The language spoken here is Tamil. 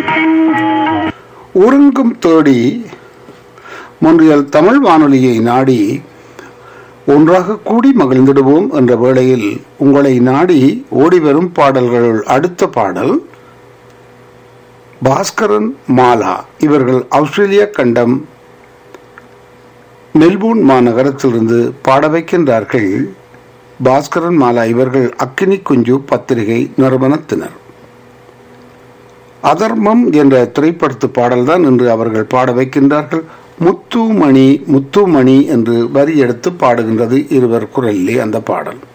உறங்கும் தேடி மொன்றியல் தமிழ் வானொலியை நாடி ஒன்றாக கூடி மகிழ்ந்திடுவோம் என்ற வேளையில் உங்களை நாடி ஓடிவரும் பாடல்களுள் அடுத்த பாடல் பாஸ்கரன் மாலா இவர்கள் ஆஸ்திரேலிய கண்டம் மெல்பூர்ன் மாநகரத்திலிருந்து பாட வைக்கின்றார்கள் பாஸ்கரன் மாலா இவர்கள் அக்கினி குஞ்சு பத்திரிகை நிறுவனத்தினர் அதர்மம் என்ற திரைப்படத்து பாடல்தான் இன்று அவர்கள் பாட வைக்கின்றார்கள் முத்துமணி முத்துமணி என்று வரி எடுத்து பாடுகின்றது இருவர் குரலிலே அந்த பாடல்